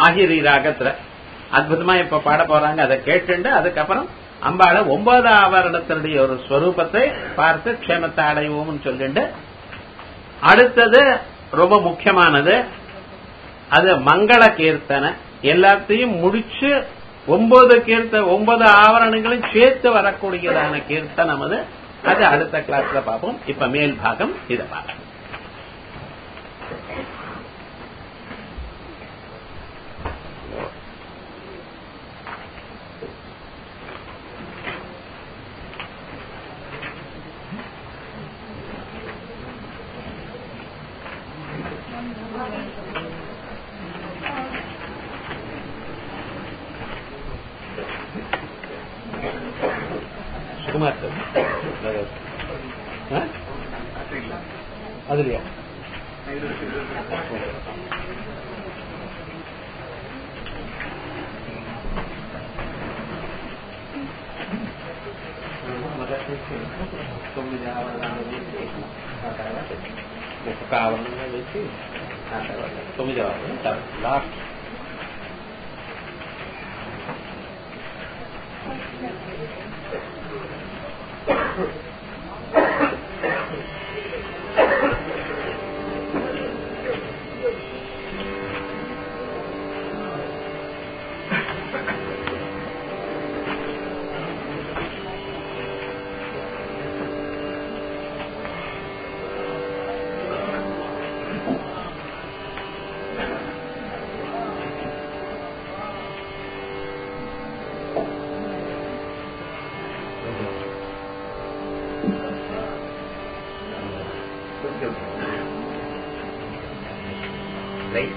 ஆகிரி ராகத்துல அற்புதமா இப்ப பாட போறாங்க அதை கேட்டுண்டு அதுக்கப்புறம் அம்பாள ஒன்பது ஆவரணத்தினுடைய ஒரு ஸ்வரூபத்தை பார்த்து க்ஷேமத்தை அடைவோம்னு சொல்லிட்டு அடுத்தது ரொம்ப முக்கியமானது அது மங்கள கீர்த்தனை எல்லாத்தையும் முடிச்சு ஒன்பது கீர்த்த ஒன்பது ஆவரணங்களும் சேர்த்து வரக்கூடியதான கீர்த்தனம் அது அது அடுத்த கிளாஸ்ல பார்ப்போம் இப்ப மேல் பாகம் இதை பார்ப்போம் சுகுமார் சார் ஆ? அதுலயா తొమ్మిది ఆవరణాలు వేసి ఆ తర్వాత ఒక్కొక్క ఆవరణంగా వేసి ఆ తర్వాత తొమ్మిది ఆవరణం తర్వాత లాస్ట్ லைட்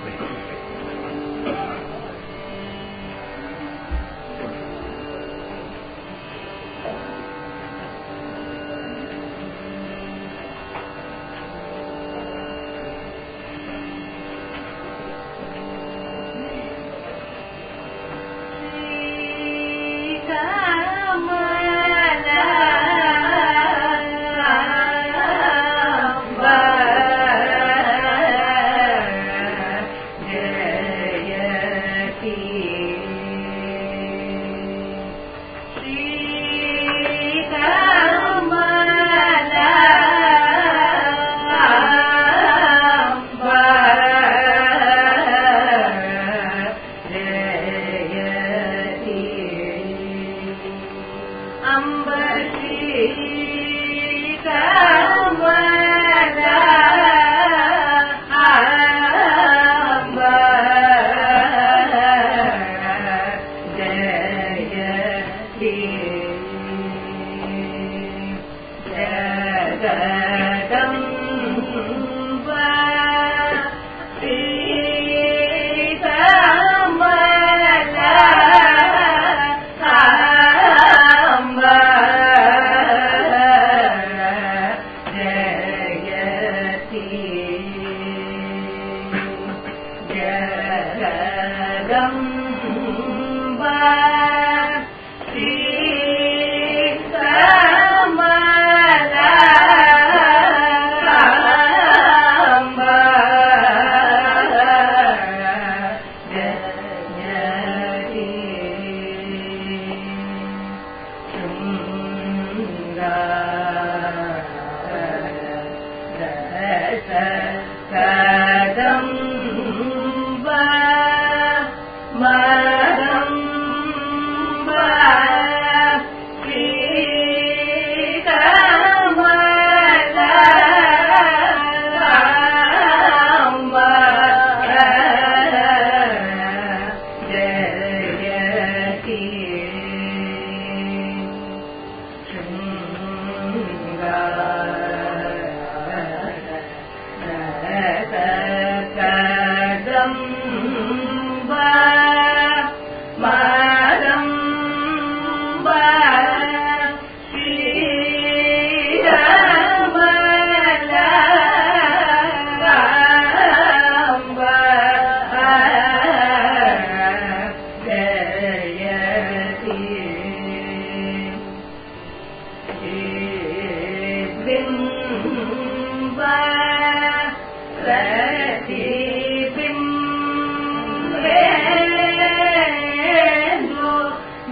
Thank you.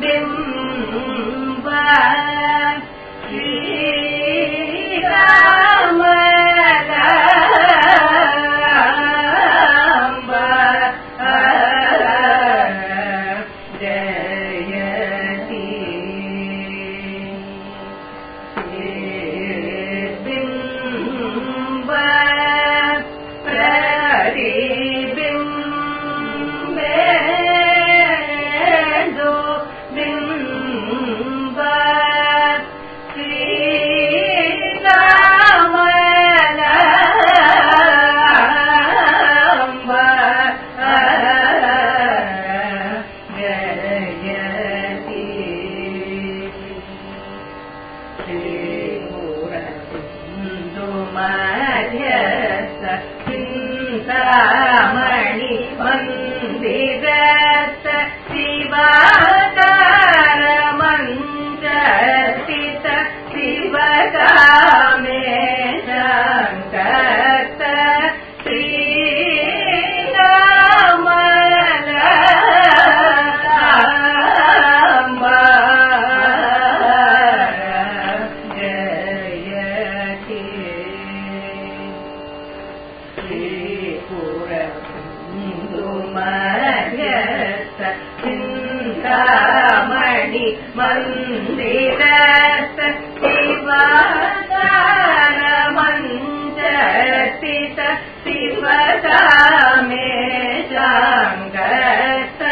பிம்ப ஸ்ரீராம ஜயதி பிம்ப பிரதிபிம்பேந்து பிம்ப ஸ்ரீராம ஜயதி சிந்தாமணி மந்திரத்த சிவாகார மஞ்சரித சிவகாமே சங்கத்த ஸ்ரீராம ஜயதி சிந்தாமணி மந்திரத்த சிவாதார மஞ்சரித சிவகாமே சங்கத்த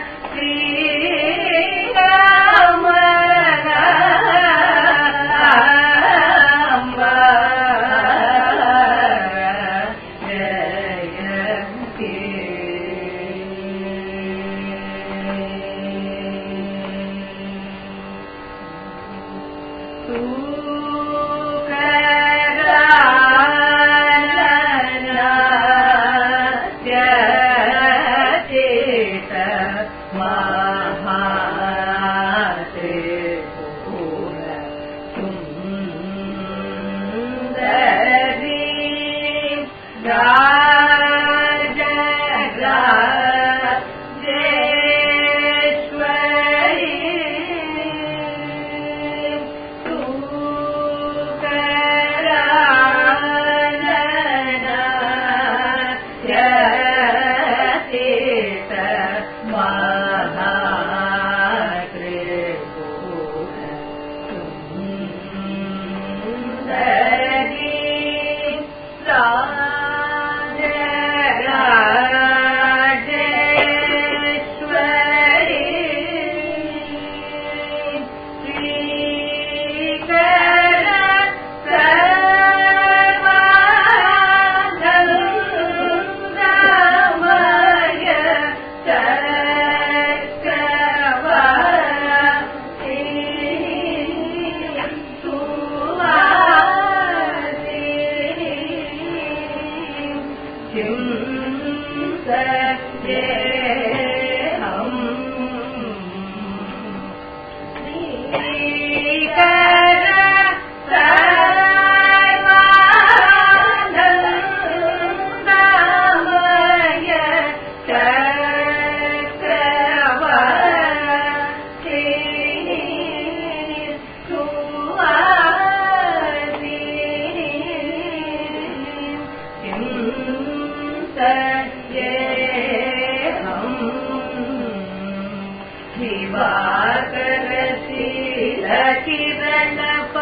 किरण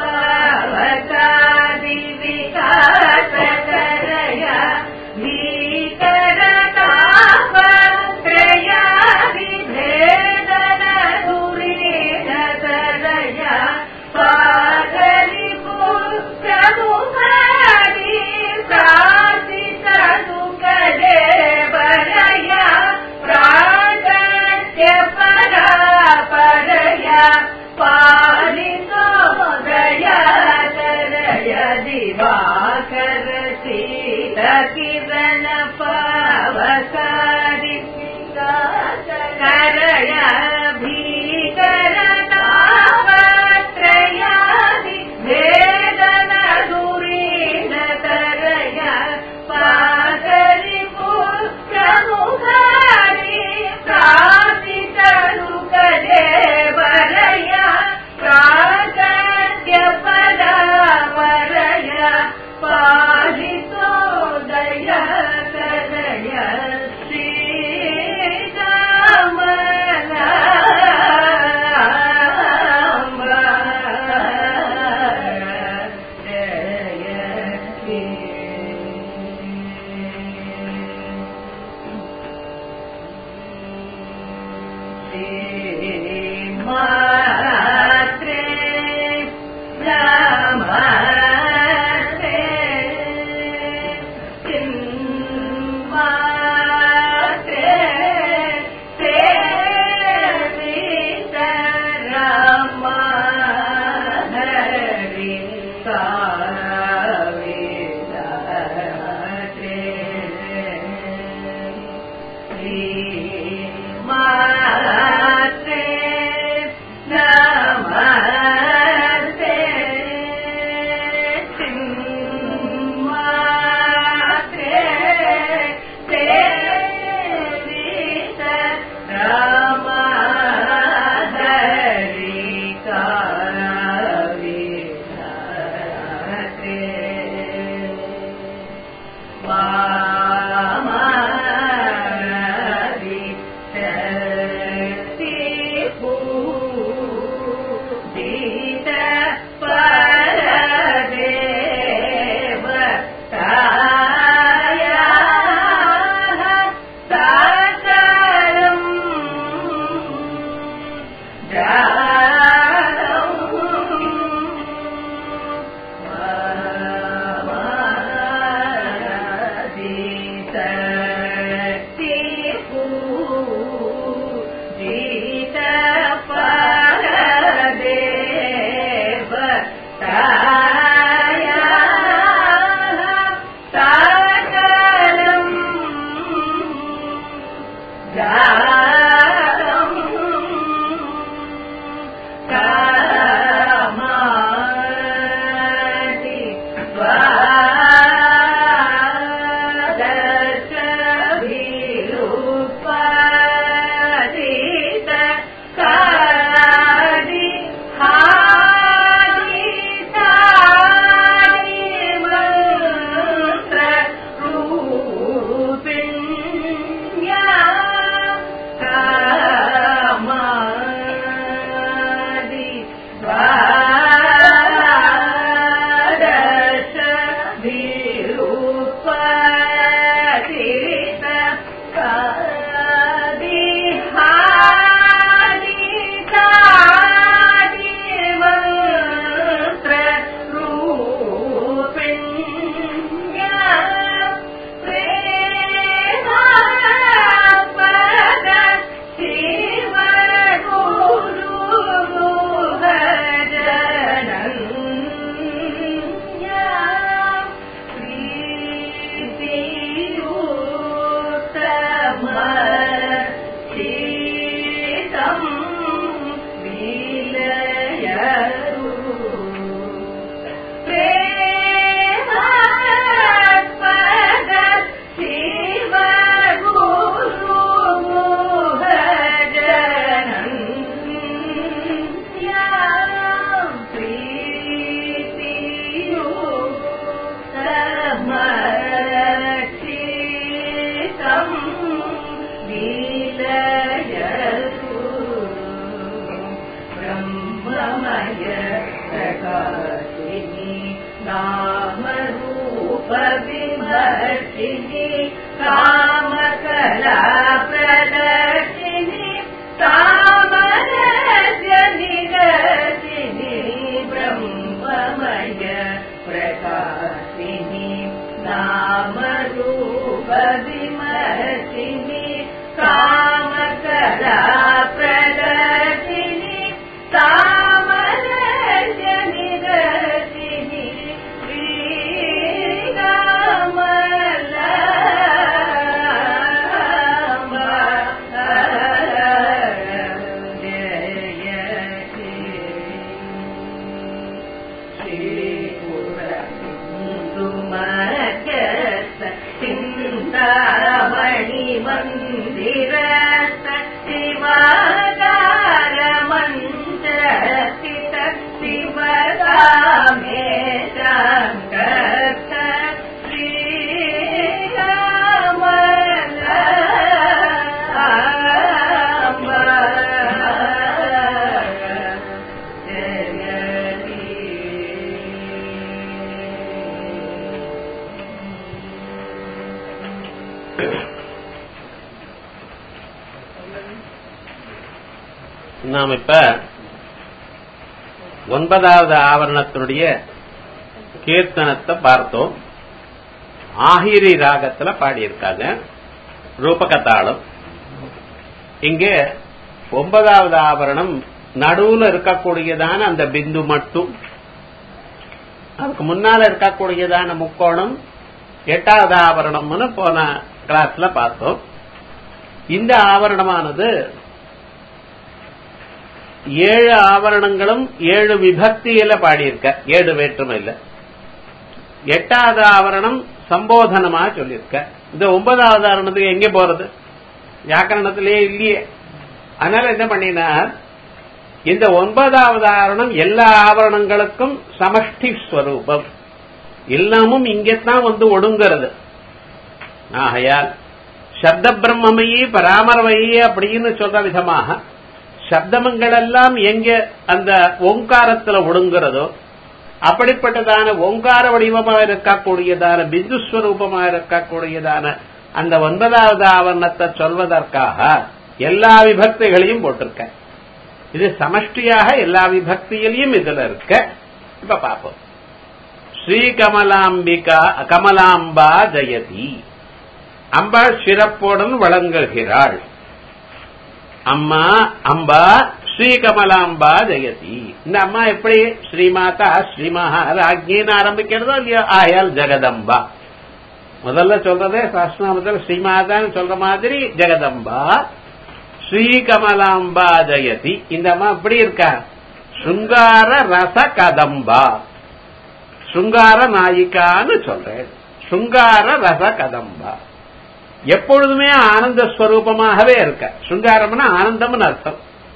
पावकादि विकास करया भीकरताप त्रया विभेदन दुरीधरया पागलि पुत्रमुखादि प्रार्थित दुःखदेवरया प्रागत्य पराप மாத்ரே நமஸ்தே சின்மாத்ரே சேவிதரமஹரி காவிதரே மாத்ரே நமஸ்தே சின்மாத்ரே சேவித ராமஹரி காவிதரே வாமரி சக்தி பூஜித பரதேவ தாயா சகலம் ब्रह्ममय प्रकाशिनी नामरूपविमर्शिनी कामकला प्रदर्शिनी कामरजनिरशिनी ब्रह्ममय प्रकाशिनी नामरूपविमर्शिनी कामकला प्रदर्शिनी कामरजनिरशिनी श्रीकामला நாம் இப்ப ஒன்பதாவது ஆவரணத்தினுடைய கீர்த்தனத்தை பார்த்தோம் ஆஹிரி ராகத்துல பாடியிருக்காங்க ரூபகத்தாளம் இங்கே ஒன்பதாவது ஆவரணம் நடுவுல இருக்கக்கூடியதான அந்த பிந்து மட்டும் அதுக்கு முன்னால இருக்கக்கூடியதான முக்கோணம் எட்டாவது ஆவரணம்னு போன கிளாஸ்ல பார்த்தோம் இந்த ஆவரணமானது ஏழு ஆவரணங்களும் ஏழு விபக்தியில பாடியிருக்க ஏழு வேற்றுமை இல்ல எட்டாவது ஆவரணம் சம்போதனமா சொல்லியிருக்க இந்த ஒன்பதாவது ஆவரணத்துக்கு எங்க போறது வியாக்கரணத்திலேயே இல்லையே அதனால என்ன பண்ணினார் இந்த ஒன்பதாவது ஆவரணம் எல்லா ஆவரணங்களுக்கும் சமஷ்டி ஸ்வரூபம் எல்லாமும் இங்கத்தான் வந்து ஒடுங்கிறது ஆகையால் சப்த பிரம்மமையே பராமரமையே அப்படின்னு சொல்ற விதமாக சப்தமங்கள் எல்லாம் எங்க அந்த ஓங்காரத்துல ஒடுங்கிறதோ அப்படிப்பட்டதான ஓங்கார வடிவமாக இருக்கக்கூடியதான பிந்துஸ்வரூபமாக இருக்கக்கூடியதான அந்த ஒன்பதாவது ஆவரணத்தை சொல்வதற்காக எல்லா விபக்திகளையும் போட்டிருக்க இது சமஷ்டியாக எல்லா விபக்தியிலையும் இதுல இருக்க இப்ப பார்ப்போம் ஸ்ரீ கமலாம்பிகா கமலாம்பா ஜெயதி அம்பாள் சிறப்புடன் வழங்குகிறாள் அம்மா அம்பா ஸ்ரீ கமலாம்பா ஜெயதி இந்த அம்மா எப்படி ஸ்ரீமாதா ஸ்ரீமஹா ராஜ்யின்னு ஆரம்பிக்கிறதோ இல்லையோ ஆயால் ஜெகதம்பா முதல்ல சொல்றதே சாஸ்திரநாமத்தில் ஸ்ரீமாதான்னு சொல்ற மாதிரி ஜெகதம்பா ஸ்ரீ கமலாம்பா ஜெயதி இந்த அம்மா எப்படி இருக்கா சுங்கார ரச கதம்பா சுங்கார நாயிகான்னு சொல்றேன் சுங்கார ரச கதம்பா எப்பொழுதுமே ஆனந்த ஸ்வரூபமாகவே இருக்க சுங்காரம்னா ஆனந்தம்னு அர்த்தம்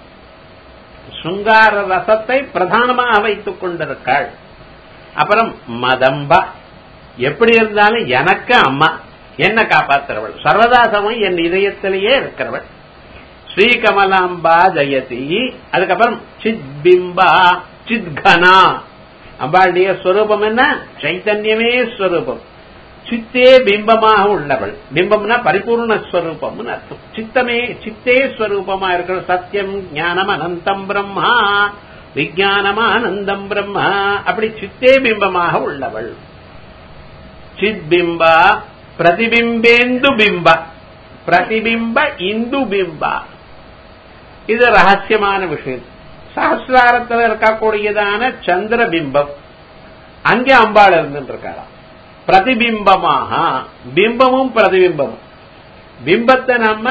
சுங்கார ரசத்தை பிரதானமாக வைத்துக் கொண்டிருக்காள் அப்புறம் மதம்பா எப்படி இருந்தாலும் எனக்கு அம்மா என்ன காப்பாத்துறவள் சர்வதாசமும் என் இதயத்திலேயே இருக்கிறவள் ஸ்ரீ கமலாம்பா ஜெயதி அதுக்கப்புறம் சித் பிம்பா சித்கனா அம்பாளுடைய ஸ்வரூபம் என்ன சைத்தன்யமே ஸ்வரூபம் சித்தே பிம்பமாக உள்ளவள் பிம்பம்னா பரிபூர்ண ஸ்வரூபம்னு அர்த்தம் சித்தமே சித்தே ஸ்வரூபமா இருக்கிற சத்தியம் ஞானம் அனந்தம் பிரம்மா விஜயானம் ஆனந்தம் பிரம்மா அப்படி சித்தே பிம்பமாக உள்ளவள் சித் பிம்பா பிரதிபிம்பேந்து பிம்ப பிரதிபிம்ப இந்து பிம்பா இது ரகசியமான விஷயம் சஹசிராரத்தில் இருக்கக்கூடியதான சந்திர பிம்பம் அங்கே அம்பாள் இருந்துட்டு இருக்காளாம் பிரதிபிம்பமாக பிம்பமும் பிரதிபிம்பமும் பிம்பத்தை நம்ம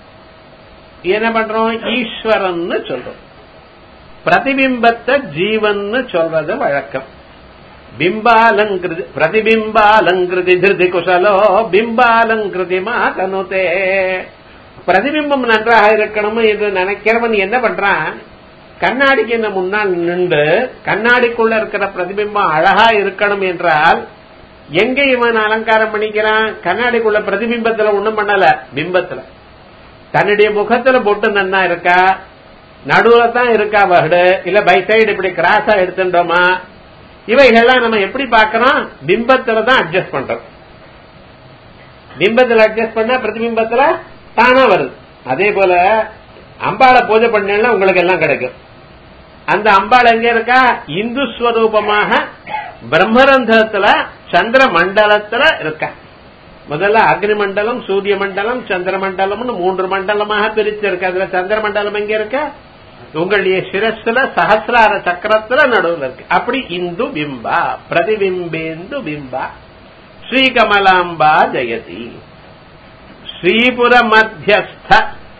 என்ன பண்றோம் ஈஸ்வரன் சொல்றோம் பிரதிபிம்பத்தை ஜீவன் சொல்றது வழக்கம் பிம்பாலங்கிருதி பிரதிபிம்பாலங்கிருதி திருதி குசலோ பிம்பாலங்கிருதி மாதனுதே பிரதிபிம்பம் நன்றாக இருக்கணும் என்று நினைக்கிறவன் என்ன பண்றான் கண்ணாடிக்கு என்ன முன்னால் நின்று கண்ணாடிக்குள்ள இருக்கிற பிரதிபிம்பம் அழகா இருக்கணும் என்றால் எங்க இவன் அலங்காரம் பண்ணிக்கிறான் கண்ணாடிக்குள்ள பிரதிபிம்பத்துல ஒண்ணும் பண்ணல பிம்பத்துல தன்னுடைய முகத்துல பொட்டு நன்னா இருக்கா நடுவுல தான் இருக்கா வகடு இல்ல பை சைடு இப்படி கிராஸா எடுத்துட்டோமா இவைகள்லாம் நம்ம எப்படி பாக்கிறோம் பிம்பத்துல தான் அட்ஜஸ்ட் பண்றோம் பிம்பத்துல அட்ஜஸ்ட் பண்ணா பிரதிபிம்பத்துல தானா வருது அதே போல அம்பாளை பூஜை பண்ணா உங்களுக்கு எல்லாம் கிடைக்கும் அந்த அம்பாள் எங்க இருக்கா இந்து ஸ்வரூபமாக பிரம்மரந்தத்துல சந்திர மண்டலத்துல இருக்கா முதல்ல அக்னி மண்டலம் சூரிய மண்டலம் சந்திர மண்டலம்னு மூன்று மண்டலமாக பிரிச்சிருக்கு அதுல சந்திர மண்டலம் எங்க இருக்க உங்களுடைய சிரஸ்ல சகசிரார சக்கரத்துல நடுவில் இருக்கு அப்படி இந்து பிம்பா பிரதிபிம்பேந்து பிம்பா ஸ்ரீகமலாம்பா ஜெயதி ஸ்ரீபுர மத்தியஸ்த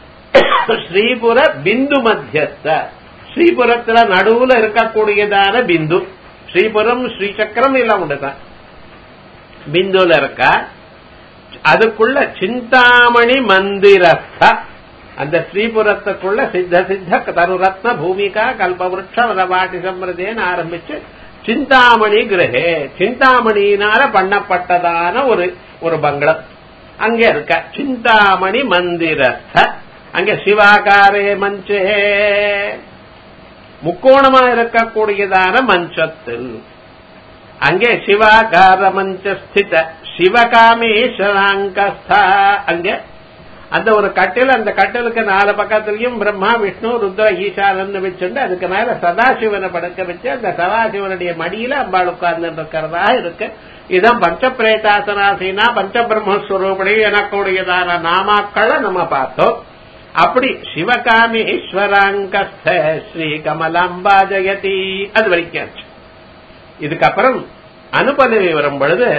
ஸ்ரீபுர பிந்து மத்தியஸ்த ஸ்ரீபுரத்துல நடுவுல இருக்கக்கூடியதான பிந்து ஸ்ரீபுரம் ஸ்ரீசக்கரம் எல்லாம் உண்டுதான் பிந்துல இருக்கா அதுக்குள்ள சிந்தாமணி மந்திரஸ்த அந்த ஸ்ரீபுரத்துக்குள்ள சித்த சித்த தருரத்ன பூமிகா கல்பவருஷ வதவாட்டி சம்பிரதேன்னு ஆரம்பிச்சு சிந்தாமணி கிரகே சிந்தாமணியினால பண்ணப்பட்டதான ஒரு ஒரு பங்களம் அங்க இருக்க சிந்தாமணி மந்திரஸ்த அங்க சிவாகாரே மஞ்சே முக்கோணமா இருக்கக்கூடியதான மஞ்சத்தில் அங்கே சிவாகார மஞ்சஸ்தித சிவகாமேஸ்வராங்கஸ்தா அங்கே அந்த ஒரு கட்டில் அந்த கட்டிலுக்கு நாலு பக்கத்துலயும் பிரம்மா விஷ்ணு ருத்ர ஈசானன்னு வச்சுண்டு அதுக்கு மேல சதாசிவனை படுக்க வச்சு அந்த சதாசிவனுடைய மடியில அம்பாள் உட்கார்ந்து இருக்கிறதா இருக்கு இதான் பஞ்சபிரேதாசனாசீனா பஞ்சபிரம்மஸ்வரூபடி எனக்கூடியதான நாமாக்களை நம்ம பார்த்தோம் அப்படி சிவகாமேஸ்வராங்கஸ்த ஸ்ரீ கமலாம்பா ஜெயதி அது வரைக்கும் ஆச்சு. இதுக்கப்புறம் அனுபலவி வரும் பொழுது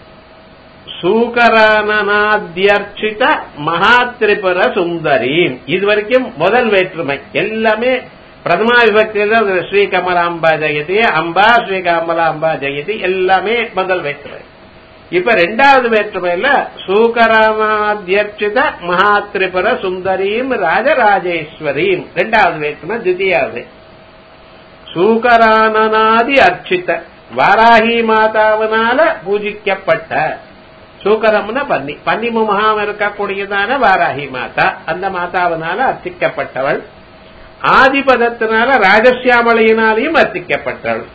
சூகரானனாத்யர்ச்சித மகா திரிபுர சுந்தரி இது வரைக்கும் முதல் வேற்றுமை எல்லாமே பிரதமா விபக்தியில ஸ்ரீ கமலாம்பா ஜெயதி அம்பா ஸ்ரீ கமலாம்பா ஜெயதி எல்லாமே முதல் வேற்றுமை இப்ப ரெண்டாவது வேற்றுமையில சூகரானாத்யர்ச்சித மகா திரிபுர சுந்தரீம் ராஜராஜேஸ்வரீம் ரெண்டாவது வேற்றுமை தித்தியாவது சூகரானனாதி அர்ச்சித வாராகி மாதாவினால பூஜிக்கப்பட்ட சூக்கரம்னா பன்னி பன்னி முகாம் இருக்கக்கூடியதான வாராகி மாதா அந்த மாதாவினால அர்ச்சிக்கப்பட்டவள் ஆதிபதத்தினால ராஜசியாமலையினாலையும் அர்ச்சிக்கப்பட்டவள்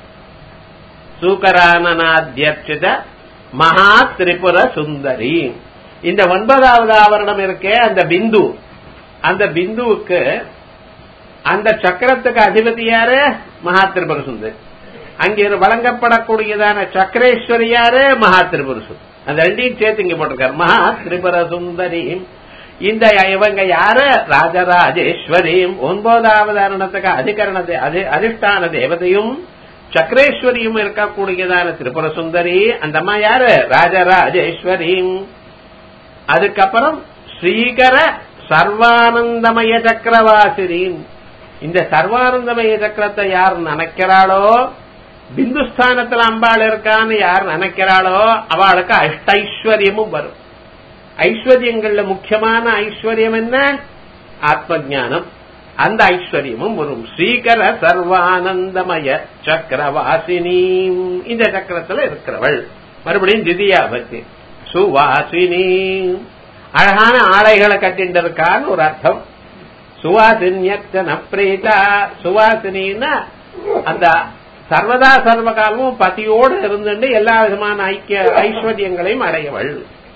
சூக்கரானனாத்தியர்ச்சித மகா திரிபுர சுந்தரி இந்த ஒன்பதாவது ஆவரணம் இருக்கே அந்த பிந்து அந்த பிந்துவுக்கு அந்த சக்கரத்துக்கு அதிபதி யாரு மகா திரிபுர சுந்தரி அங்கே வழங்கப்படக்கூடியதான சக்கரேஸ்வரி யாரு மகா திரிபுர சுந்தரி அந்த ரெண்டையும் சேர்த்து இங்க போட்டிருக்காரு மகா திரிபுர சுந்தரி இந்த இவங்க யாரு ராஜராஜேஸ்வரியும் ஒன்பதாவது அருணத்துக்கு அதிகரண தே- அதி- அதிஷ்டான தேவதையும் சக்கரேஸ்வரியும் இருக்கக்கூடியதான திரிபுர சுந்தரி அந்த அம்மா யாரு ராஜராஜேஸ்வரியும் அதுக்கப்புறம் ஸ்ரீகர சர்வானந்தமய சக்கரவாசிரியும் இந்த சர்வானந்தமய சக்கரத்தை யார் நினைக்கிறாளோ பிந்துஸ்தானத்துல அம்பாள் இருக்கான்னு யார் நினைக்கிறாளோ அவளுக்கு அஷ்டைஸ்வர்யமும் வரும் ஐஸ்வர்யங்கள்ல முக்கியமான ஐஸ்வர்யம் என்ன ஆத்ம ஞானம் அந்த ஐஸ்வர்யமும் வரும் ஸ்ரீகர சர்வானந்தமய சக்கரவாசினி இந்த சக்கரத்துல இருக்கிறவள் மறுபடியும் திதியா பக்தி சுவாசினி அழகான ஆடைகளை கட்டிட்டு இருக்கான்னு ஒரு அர்த்தம் சுவாசின்யத்தன பிரீதா சுவாசினின்னா அந்த சர்வதா சர்வ காலமும் பதியோடு இருந்துட்டு எல்லா விதமான ஐக்கிய ஐஸ்வர்யங்களையும் அடையவள்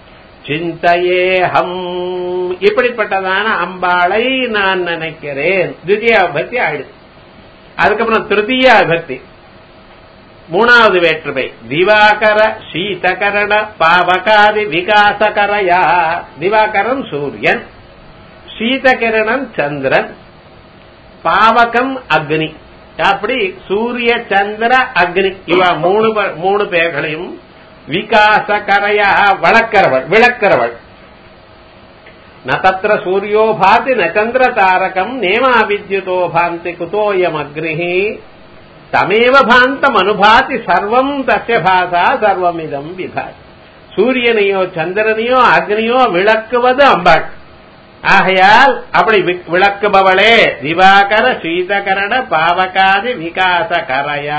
சிந்தையேஹம் இப்படிப்பட்டதான அம்பாளை நான் நினைக்கிறேன் தித்தியா பக்தி ஆயிடுச்சு அதுக்கப்புறம் திருத்தீயா பக்தி மூணாவது வேற்றுமை திவாகர சீதகரண பாவகாதி விகாசகரையா திவாகரன் சூரியன் சீதகிரணன் சந்திரன் பாவகம் அக்னி அப்படி சூரிய சந்திர அக்னி இவ மூணு ப- மூணு பேர்களையும் விகாசகரையா வளர்க்கிறவள் விளக்கிறவள் ந தத்திர சூரியோ பாதி ந சந்திர தாரகம் நேமா வித்யுதோ பாந்தி குதோயம் அக்னிஹி தமேவ பாந்தம் அனுபாதி சர்வம் தஸ்ய பாசா சர்வமிதம் விபாதி சூரியனையோ சந்திரனையோ அக்னியோ விளக்குவது அம்பாள் ஆகையால் அப்படி வி- விளக்குபவளே திவாகர சீதகரண பாவகாதி விகாச கரையா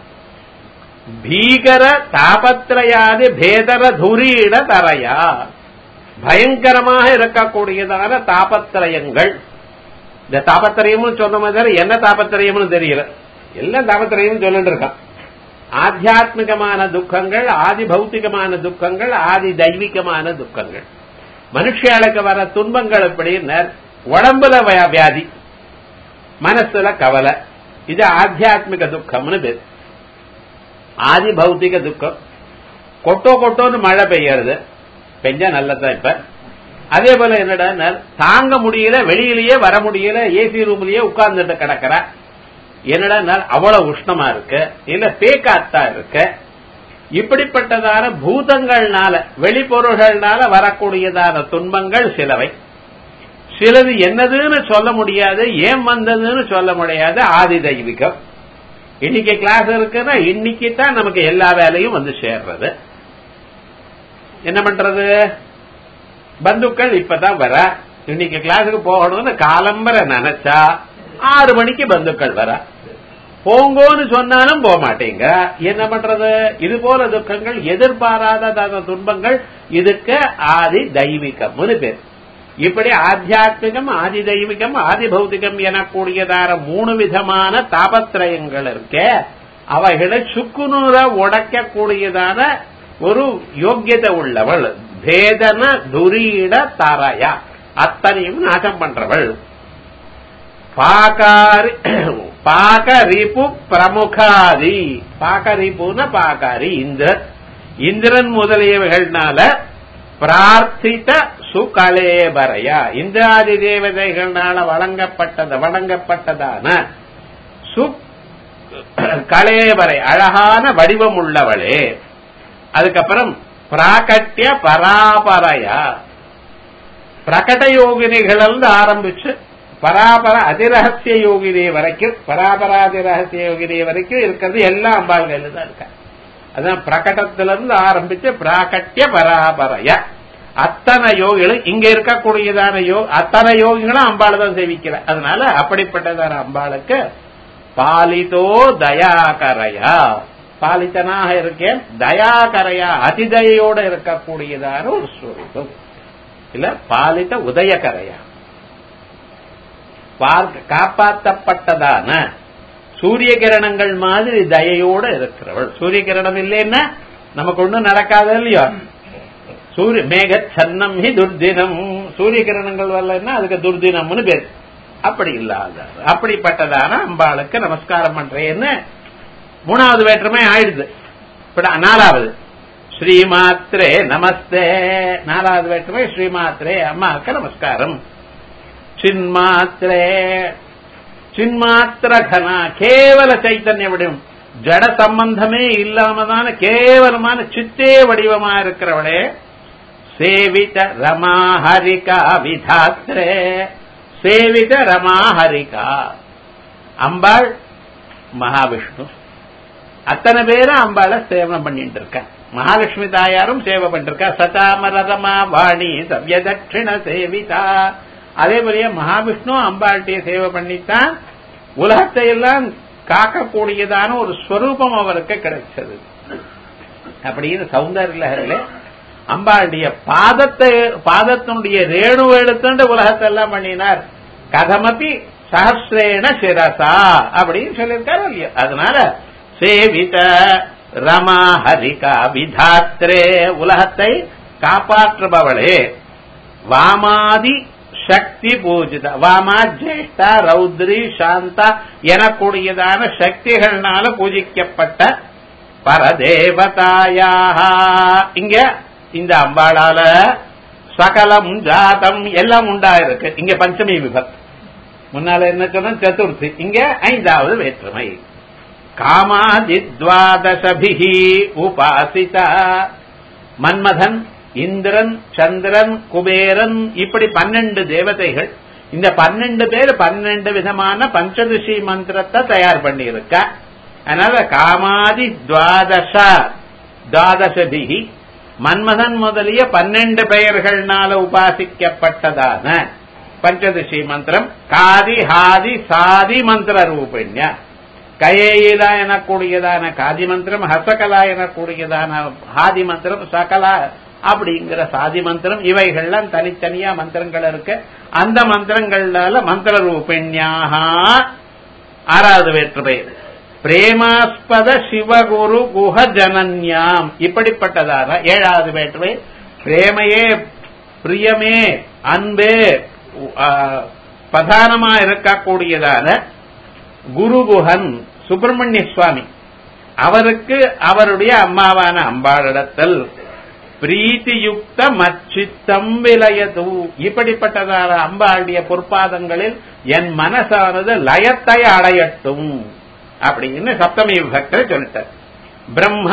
பீகர தாபத்ரயாதி பேதர துரீட தரையா பயங்கரமாக இருக்கக்கூடியதான தாபத்திரயங்கள் இந்த தாபத்திரயம்னு சொன்ன மாதிரி என்ன தாபத்திரயம்னு தெரியல எல்லாம் தாபத்திரயம் சொல்லிட்டு இருக்கான் ஆத்தியாத்மிகமான துக்கங்கள் ஆதி பௌத்திகமான துக்கங்கள் ஆதி தெய்வீகமான துக்கங்கள் மனுஷியாளுக்கு வர துன்பங்கள் எப்படின்னா உடம்புல வ- வியாதி மனசுல கவலை இது ஆத்தியாத்மிக துக்கம்னு பேர் ஆதி பௌத்திக துக்கம் கொட்டோ கொட்டோன்னு மழை பெய்யறது பெஞ்சா நல்லதான் இப்ப அதே போல என்னடா தாங்க முடியல வெளியிலேயே வர முடியல ஏசி ரூம்லயே உட்கார்ந்துட்டு கிடக்குறா என்னடா அவ்வளவு உஷ்ணமா இருக்கு இல்ல பேக்காத்தா இருக்கு இப்படிப்பட்டதான பூதங்கள்னால வெளிப்பொருள்கள்னால வரக்கூடியதான துன்பங்கள் சிலவை சிலது என்னதுன்னு சொல்ல முடியாது ஏன் வந்ததுன்னு சொல்ல முடியாது ஆதி தெய்வீகம் இன்னைக்கு கிளாஸ் இருக்குன்னா இன்னைக்கு தான் நமக்கு எல்லா வேலையும் வந்து சேர்றது என்ன பண்றது பந்துக்கள் இப்பதான் வர இன்னைக்கு கிளாஸுக்கு போகணும்னு காலம்பர நினைச்சா ஆறு மணிக்கு பந்துக்கள் வர போங்கோன்னு சொன்னாலும் போக மாட்டீங்க என்ன பண்றது இது போல துக்கங்கள் எதிர்பாராத துன்பங்கள் இதுக்கு ஆதி தெய்வீகம்னு பேர் இப்படி ஆத்தியாத்மிகம் ஆதி தெய்வீகம் ஆதி பௌத்திகம் எனக்கூடியதான மூணு விதமான தாபத்திரயங்கள் இருக்கே அவைகளை சுக்குநூற உடைக்கக்கூடியதான ஒரு யோக்கியதை உள்ளவள் பேதன துரீட தரையா அத்தனையும் நாசம் பண்றவள் பாகாரி பாகரிபு பிரமுகாதி பாகரிபுன பாகாரி இந்திரன் இந்திரன் முதலியவைகள்னால பிரார்த்தித்த சுகலேபரையா இந்திராதி தேவதைகள்னால வழங்கப்பட்டது வழங்கப்பட்டதான சு கலேபரை அழகான வடிவம் உள்ளவளே அதுக்கப்புறம் பிராகட்டிய பராபரையா பிரகட யோகினிகளிலிருந்து ஆரம்பிச்சு பராபர அதிரகசிய யோகினி வரைக்கும் பராபராதி ரகசிய யோகினி வரைக்கும் இருக்கிறது எல்லா அம்பாள்கள் தான் இருக்க அதான் பிரகடத்திலிருந்து ஆரம்பிச்சு பிராகட்டிய பராபரைய அத்தனை யோகிகளும் இங்க இருக்கக்கூடியதான யோ அத்தனை யோகிகளும் அம்பாள் தான் சேவிக்கிற அதனால அப்படிப்பட்டதான அம்பாளுக்கு பாலிதோ தயாகரையா பாலித்தனாக இருக்கேன் தயாகரையா அதிதயோட இருக்கக்கூடியதான ஒரு ஸ்வரூபம் இல்ல பாலித உதயகரையா பார்க்க காப்பாற்றப்பட்டதான சூரிய கிரணங்கள் மாதிரி தயையோட இருக்கிறவள் சூரிய கிரணம் இல்லைன்னா நமக்கு ஒண்ணும் நடக்காது இல்லையோ சூரிய மேக சன்னம் ஹி துர்தினம் சூரிய கிரணங்கள் வரலன்னா அதுக்கு துர்தினம்னு பேர் அப்படி இல்லாத அப்படிப்பட்டதான அம்பாளுக்கு நமஸ்காரம் பண்றேன்னு மூணாவது வேற்றுமை ஆயிடுது இப்ப நாலாவது ஸ்ரீமாத்ரே நமஸ்தே நாலாவது வேற்றுமை ஸ்ரீமாத்ரே அம்மாவுக்கு நமஸ்காரம் சின்மாத்திரே சின்மாத்திர கனா கேவல சைத்தன்ய வடிவம் ஜட சம்பந்தமே இல்லாமதான கேவலமான சித்தே வடிவமா இருக்கிறவளே சேவித ரமா ஹரிகா விதாத்ரே சேவித ரமா ஹரிகா அம்பாள் மகாவிஷ்ணு அத்தனை பேரும் அம்பாளை சேவனம் பண்ணிட்டு இருக்க மகாலட்சுமி தாயாரும் சேவை பண்ணிருக்கா சதாமர ரமா வாணி சவ்ய தட்சிண சேவிதா அதே போலயே மகாவிஷ்ணு அம்பாள்கிட்ட சேவை பண்ணித்தான் உலகத்தை எல்லாம் காக்கக்கூடியதான ஒரு ஸ்வரூபம் அவருக்கு கிடைச்சது அப்படின்னு சௌந்தர்ய லஹரில அம்பாளுடைய பாதத்தை பாதத்தினுடைய ரேணு எடுத்துட்டு உலகத்தை எல்லாம் பண்ணினார் கதமபி சஹசிரேண சிரசா அப்படின்னு சொல்லியிருக்காரு இல்லையா அதனால சேவித ரமா ஹரிகா விதாத்ரே உலகத்தை காப்பாற்றுபவளே வாமாதி சக்தி பூஜித வாமா ஜேஷ்டா ரௌத்ரி சாந்தா எனக்கூடியதான சக்திகள்னால பூஜிக்கப்பட்ட பரதேவதாயாக இங்க இந்த அம்பாளால சகலம் ஜாதம் எல்லாம் உண்டா இருக்கு இங்க பஞ்சமி விபத் முன்னால என்ன சொன்ன சதுர்த்தி இங்க ஐந்தாவது வேற்றுமை காமாதித்வாதசபிகி உபாசிதா மன்மதன் இந்திரன் சந்திரன் குபேரன் இப்படி பன்னெண்டு தேவதைகள் இந்த பன்னெண்டு பேர் பன்னெண்டு விதமான பஞ்சதிஷி மந்திரத்தை தயார் பண்ணி இருக்க அதனால காமாதி துவாதச துவாதசபிகி மன்மதன் முதலிய பன்னெண்டு பெயர்கள்னால உபாசிக்கப்பட்டதான பஞ்சதிஷி மந்திரம் காதி ஹாதி சாதி மந்திர ரூபண்ய கயேயிலா எனக்கூடியதான காதி மந்திரம் ஹசகலா எனக்கூடியதான ஹாதி மந்திரம் சகலா அப்படிங்கிற சாதி மந்திரம் இவைகள்லாம் தனித்தனியா மந்திரங்கள் இருக்கு அந்த மந்திரங்களால மந்திர ரூபிணியாக ஆறாவது வேற்றுமை பிரேமாஸ்பத சிவகுரு குஹ ஜனன்யாம் இப்படிப்பட்டதான ஏழாவது வேற்றுமை பிரேமையே பிரியமே அன்பே பிரதானமா இருக்கக்கூடியதான குருகுஹன் சுப்பிரமணிய சுவாமி அவருக்கு அவருடைய அம்மாவான அம்பாளிடத்தில் பிரீத்தியுக்த மச்சித்தம் விலயது இப்படிப்பட்டதான அம்பாளுடைய பொற்பாதங்களில் என் மனசானது லயத்தை அடையட்டும் அப்படின்னு சப்தமி விபக்தர் சொல்லிட்டார் பிரம்ம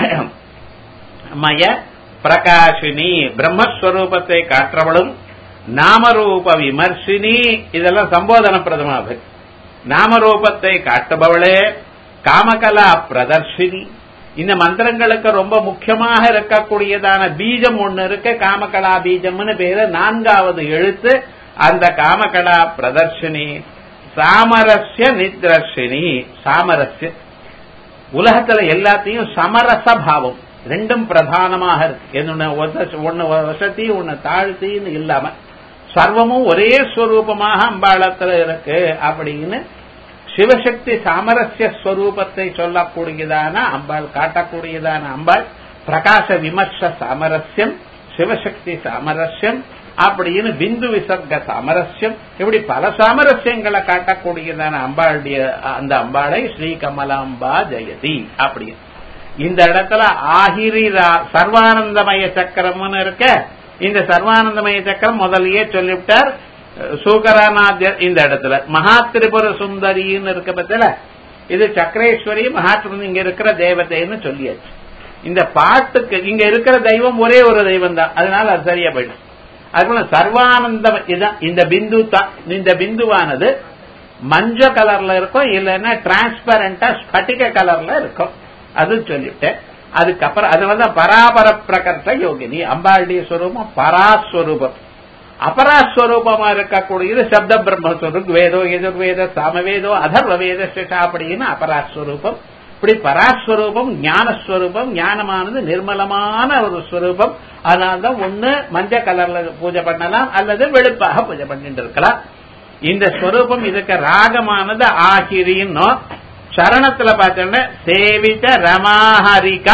மய பிரகாஷினி பிரம்மஸ்வரூபத்தை காற்றவளும் நாமரூப விமர்சினி இதெல்லாம் சம்போதன பிரதமாக நாமரூபத்தை காட்டுபவளே காமகலா பிரதர்ஷினி இந்த மந்திரங்களுக்கு ரொம்ப முக்கியமாக இருக்கக்கூடியதான பீஜம் ஒண்ணு இருக்கு காமகலா பீஜம்னு பேரு நான்காவது எழுத்து அந்த காமகலா பிரதர்ஷினி சாமரஸ்ய நித்ரஷினி சாமரஸ்ய உலகத்துல எல்லாத்தையும் சமரச பாவம் ரெண்டும் பிரதானமாக இருக்கு ஒன்னு வசதி ஒன்னு தாழ்த்தின்னு இல்லாம சர்வமும் ஒரே ஸ்வரூபமாக அம்பாளத்துல இருக்கு அப்படின்னு சிவசக்தி சாமரஸ்ய ஸ்வரூபத்தை சொல்லக்கூடியதான அம்பாள் காட்டக்கூடியதான அம்பாள் பிரகாச விமர்ச சாமரஸ்யம் சிவசக்தி சாமரஸ்யம் அப்படின்னு பிந்து விசர்க்க சாமரஸ்யம் இப்படி பல சாமரஸ்யங்களை காட்டக்கூடியதான அம்பாளுடைய அந்த அம்பாளை ஸ்ரீ கமலாம்பா ஜெயதி அப்படி இந்த இடத்துல ஆகிரி ரா- சர்வானந்தமய சக்கரம்னு இருக்க இந்த சர்வானந்தமய சக்கரம் முதல்லயே சொல்லிவிட்டார் சூகராநாத்யர் இந்த இடத்துல மகா திரிபுர சுந்தரின்னு இருக்க பத்தில இது சக்கரேஸ்வரி மகா திரிபுர இங்க இருக்கிற தேவதைன்னு சொல்லியாச்சு இந்த பாட்டுக்கு இங்க இருக்கிற தெய்வம் ஒரே ஒரு தெய்வம் தான் அதனால அது சரியா போயிடும் அதுபோல சர்வானந்தம் இதான் இந்த பிந்து தான் இந்த பிந்துவானது மஞ்ச கலர்ல இருக்கும் இல்லைன்னா டிரான்ஸ்பரண்டா ஸ்பட்டிக கலர்ல இருக்கும் அது சொல்லிட்டேன் அதுக்கப்புறம் அதனாலதான் பராபர பிரகர்த்த யோகினி அம்பாளுடைய ஸ்வரூபம் பராஸ்வரூபம் அபராஸ்வரூபமா இருக்கக்கூடியது சப்த பிரம்மஸ்வரூப் வேதோ எதிர்வேத சாமவேதோ அதர்வ வேத சிஷா அப்படின்னு அபராஸ்வரூபம் இப்படி பராஸ்வரூபம் ஞானஸ்வரூபம் ஞானமானது நிர்மலமான ஒரு ஸ்வரூபம் அதனால்தான் ஒண்ணு மஞ்ச கலர்ல பூஜை பண்ணலாம் அல்லது வெளுப்பாக பூஜை பண்ணிட்டு இருக்கலாம் இந்த ஸ்வரூபம் இதுக்கு ராகமானது ஆகிரின்னு சரணத்துல பார்த்தோம்னா சேவித ரமாஹரிகா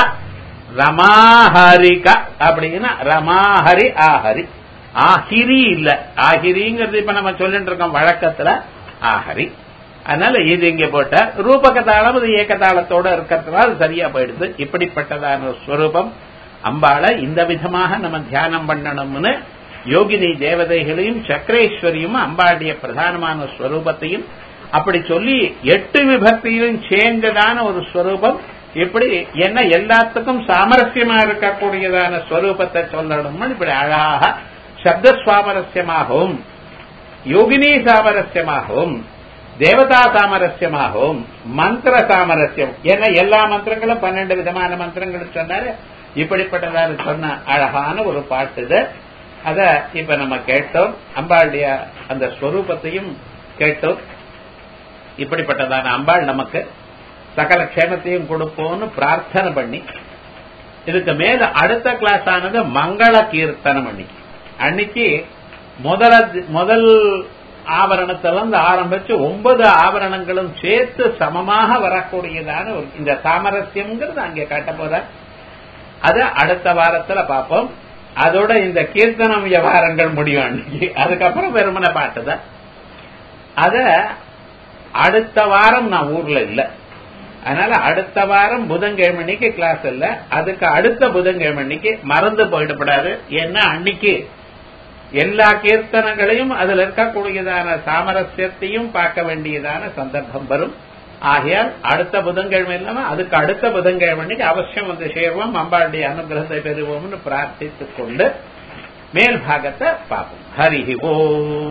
ரமாஹரிகா அப்படின்னா ரமாஹரி ஆஹரி ஆஹிரி இல்ல ஆஹிரிங்கிறது இப்ப நம்ம சொல்லிட்டு இருக்கோம் வழக்கத்துல ஆஹரி அதனால இது இங்க போட்ட ரூபகதாளம் இது ஏகதாளத்தோட இருக்கிறதுனால அது சரியா போயிடுது இப்படிப்பட்டதான ஒரு ஸ்வரூபம் அம்பாளை இந்த விதமாக நம்ம தியானம் பண்ணணும்னு யோகினி தேவதைகளையும் சக்கரேஸ்வரியும் அம்பாளுடைய பிரதானமான ஸ்வரூபத்தையும் அப்படி சொல்லி எட்டு விபக்தியிலும் சேர்ந்ததான ஒரு ஸ்வரூபம் இப்படி என்ன எல்லாத்துக்கும் சாமரஸ்யமா இருக்கக்கூடியதான ஸ்வரூபத்தை சொல்லணும்னு இப்படி அழகாக சப்த சுவாமரஸ்யமாகவும் யோகினி சாமரஸ்யமாகவும் தேவதா சாமரஸ்யமாகவும் மந்திர சாமரஸ்யம் ஏன்னா எல்லா மந்திரங்களும் பன்னெண்டு விதமான மந்திரங்கள் சொன்னாரு இப்படிப்பட்டதான சொன்ன அழகான ஒரு பாட்டு இது அத இப்ப நம்ம கேட்டோம் அம்பாளுடைய அந்த ஸ்வரூபத்தையும் கேட்டோம் இப்படிப்பட்டதான அம்பாள் நமக்கு சகல க்ஷேமத்தையும் கொடுப்போம்னு பிரார்த்தனை பண்ணி இதுக்கு மேல அடுத்த கிளாஸ் ஆனது மங்கள கீர்த்தனம் அன்னைக்கு அன்னைக்கு முதல முதல் ஆபரணத்திலிருந்து ஆரம்பிச்சு ஒன்பது ஆபரணங்களும் சேர்த்து சமமாக வரக்கூடியதான ஒரு இந்த சாமரஸ்யம்ங்கிறது அங்கே காட்ட போற அது அடுத்த வாரத்துல பார்ப்போம் அதோட இந்த கீர்த்தனம் விவகாரங்கள் முடியும் அன்னைக்கு அதுக்கப்புறம் வெறுமனை பாட்டுதான் அத அடுத்த வாரம் நான் ஊர்ல இல்ல அதனால அடுத்த வாரம் புதன்கிழமைக்கு கிளாஸ் இல்ல அதுக்கு அடுத்த புதன்கிழமைக்கு மறந்து போயிடப்படாது ஏன்னா அன்னைக்கு எல்லா கீர்த்தனங்களையும் அதுல இருக்கக்கூடியதான சாமரஸ்யத்தையும் பார்க்க வேண்டியதான சந்தர்ப்பம் வரும் ஆகையால் அடுத்த புதன்கிழமை இல்லாம அதுக்கு அடுத்த புதன்கிழமைக்கு அவசியம் வந்து சேருவோம் அம்பாளுடைய அனுகிரகத்தை பெறுவோம்னு பிரார்த்தித்துக் கொண்டு மேல் பாகத்தை பார்ப்போம் ஹரி ஓ